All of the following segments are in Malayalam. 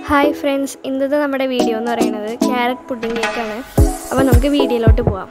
ഹായ് ഫ്രണ്ട്സ് ഇന്നത്തെ നമ്മുടെ വീഡിയോ എന്ന് പറയുന്നത് ക്യാരറ്റ് പുഡിംഗ് കേക്കാണ് അപ്പോൾ നമുക്ക് വീഡിയോയിലോട്ട് പോവാം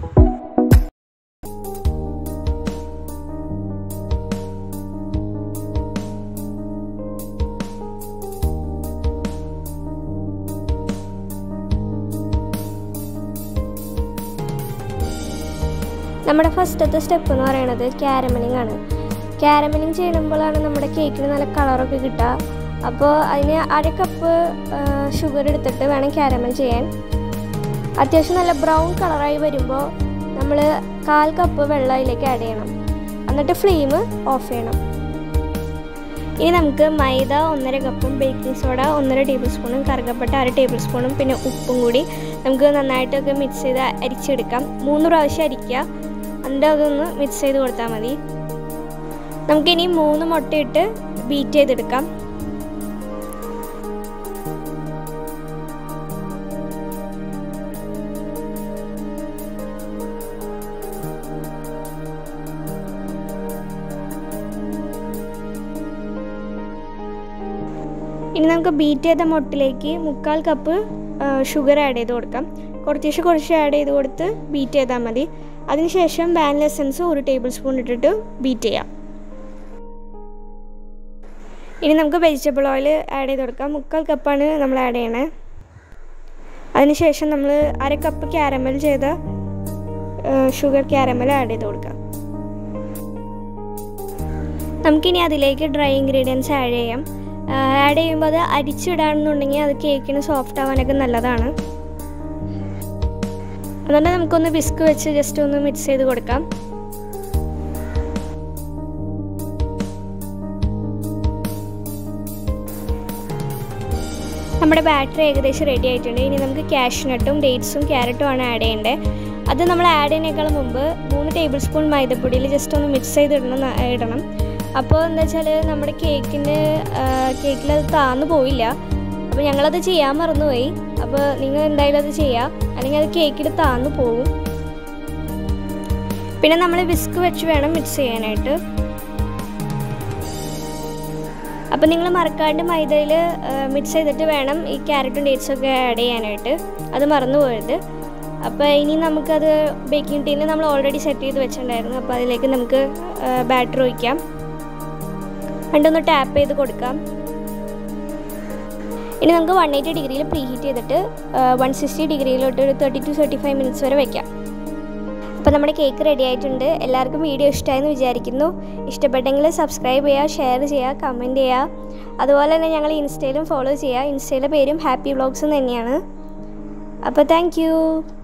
നമ്മുടെ ഫസ്റ്റത്തെ സ്റ്റെപ്പ് എന്ന് പറയുന്നത് ക്യാരമലിംഗ് ആണ് ക്യാരമലിംഗ് ചെയ്യുമ്പോഴാണ് നമ്മുടെ കേക്കിന് നല്ല കളറൊക്കെ കിട്ടുക അപ്പോൾ അതിന് അര കപ്പ് ഷുഗർ എടുത്തിട്ട് വേണം ക്യാരമൽ ചെയ്യാൻ അത്യാവശ്യം നല്ല ബ്രൗൺ കളറായി വരുമ്പോൾ നമ്മൾ കാൽ കപ്പ് വെള്ളം അതിലേക്ക് ആഡ് ചെയ്യണം എന്നിട്ട് ഫ്ലെയിം ഓഫ് ചെയ്യണം ഇനി നമുക്ക് മൈദ ഒന്നര കപ്പും ബേക്കിംഗ് സോഡ ഒന്നര ടേബിൾ സ്പൂണും കറുകപ്പട്ട അര ടേബിൾ സ്പൂണും പിന്നെ ഉപ്പും കൂടി നമുക്ക് നന്നായിട്ടൊക്കെ മിക്സ് ചെയ്ത് അരിച്ചെടുക്കാം മൂന്ന് പ്രാവശ്യം അരിക്കുക എന്നിട്ട് അതൊന്ന് മിക്സ് ചെയ്ത് കൊടുത്താൽ മതി നമുക്കിനി മൂന്ന് മുട്ടയിട്ട് ബീറ്റ് ചെയ്തെടുക്കാം ഇനി നമുക്ക് ബീറ്റ് ചെയ്ത മുട്ടിലേക്ക് മുക്കാൽ കപ്പ് ഷുഗർ ആഡ് ചെയ്ത് കൊടുക്കാം കുറച്ച് കുറച്ച് ആഡ് ചെയ്ത് കൊടുത്ത് ബീറ്റ് ചെയ്താൽ മതി അതിനുശേഷം വാനില എസൻസ് ഒരു ടേബിൾ സ്പൂൺ ഇട്ടിട്ട് ബീറ്റ് ചെയ്യാം ഇനി നമുക്ക് വെജിറ്റബിൾ ഓയിൽ ആഡ് ചെയ്ത് കൊടുക്കാം മുക്കാൽ കപ്പാണ് നമ്മൾ ആഡ് ചെയ്യണേ അതിനുശേഷം നമ്മൾ അര കപ്പ് ക്യാരമൽ ചെയ്ത ഷുഗർ ക്യാരമൽ ആഡ് ചെയ്ത് കൊടുക്കാം നമുക്കിനി അതിലേക്ക് ഡ്രൈ ഇൻഗ്രീഡിയൻസ് ആഡ് ചെയ്യാം ആഡ് ചെയ്യുമ്പോൾ അത് അരിച്ചിടാണെന്നുണ്ടെങ്കിൽ അത് കേക്കിന് സോഫ്റ്റ് ആവാനൊക്കെ നല്ലതാണ് അതുകൊണ്ട് നമുക്കൊന്ന് വിസ്ക് വെച്ച് ജസ്റ്റ് ഒന്ന് മിക്സ് ചെയ്ത് കൊടുക്കാം നമ്മുടെ ബാറ്ററി ഏകദേശം റെഡി ആയിട്ടുണ്ട് ഇനി നമുക്ക് കാഷ്നട്ടും ഡേറ്റ്സും ക്യാരറ്റും ആണ് ആഡ് ചെയ്യേണ്ടത് അത് നമ്മൾ ആഡ് ചെയ്യുന്നതിനേക്കാൾ മുമ്പ് മൂന്ന് ടേബിൾ സ്പൂൺ മൈദപ്പൊടിയിൽ ജസ്റ്റ് ഒന്ന് മിക്സ് ചെയ്ത് ഇടണം ഇടണം അപ്പോൾ എന്താ വെച്ചാൽ നമ്മുടെ കേക്കിന് കേക്കിൽ അത് താന്നു പോയില്ല അപ്പോൾ ഞങ്ങളത് ചെയ്യാൻ മറന്നുപോയി അപ്പോൾ നിങ്ങൾ എന്തായാലും അത് ചെയ്യുക അല്ലെങ്കിൽ അത് കേക്കിൽ താന്നു പോകും പിന്നെ നമ്മൾ വിസ്ക് വെച്ച് വേണം മിക്സ് ചെയ്യാനായിട്ട് അപ്പോൾ നിങ്ങൾ മറക്കാണ്ട് മൈദയിൽ മിക്സ് ചെയ്തിട്ട് വേണം ഈ ക്യാരറ്റും ഡേറ്റ്സും ഒക്കെ ആഡ് ചെയ്യാനായിട്ട് അത് മറന്നു പോയത് അപ്പോൾ ഇനി നമുക്കത് ബേക്കിംഗ് ടീനിൽ നമ്മൾ ഓൾറെഡി സെറ്റ് ചെയ്ത് വെച്ചിട്ടുണ്ടായിരുന്നു അപ്പോൾ അതിലേക്ക് നമുക്ക് ബാറ്റർ ഒഴിക്കാം രണ്ടൊന്ന് ടാപ്പ് ചെയ്ത് കൊടുക്കാം ഇനി നമുക്ക് വൺ എയ്റ്റി ഡിഗ്രിയിൽ പ്രീ ഹീറ്റ് ചെയ്തിട്ട് വൺ സിക്സ്റ്റി ഡിഗ്രിയിലോട്ട് ഒരു thirty to thirty five minutes വരെ വയ്ക്കാം അപ്പോൾ നമ്മുടെ കേക്ക് റെഡി ആയിട്ടുണ്ട് എല്ലാവർക്കും വീഡിയോ ഇഷ്ടമായെന്ന് വിചാരിക്കുന്നു ഇഷ്ടപ്പെട്ടെങ്കിൽ സബ്സ്ക്രൈബ് ചെയ്യുക ഷെയർ ചെയ്യുക കമൻറ്റ് ചെയ്യുക അതുപോലെ തന്നെ ഞങ്ങൾ ഇൻസ്റ്റയിലും ഫോളോ ചെയ്യുക ഇൻസ്റ്റയിലെ പേരും ഹാപ്പി വ്ളോഗ്സ് തന്നെയാണ് അപ്പോൾ താങ്ക്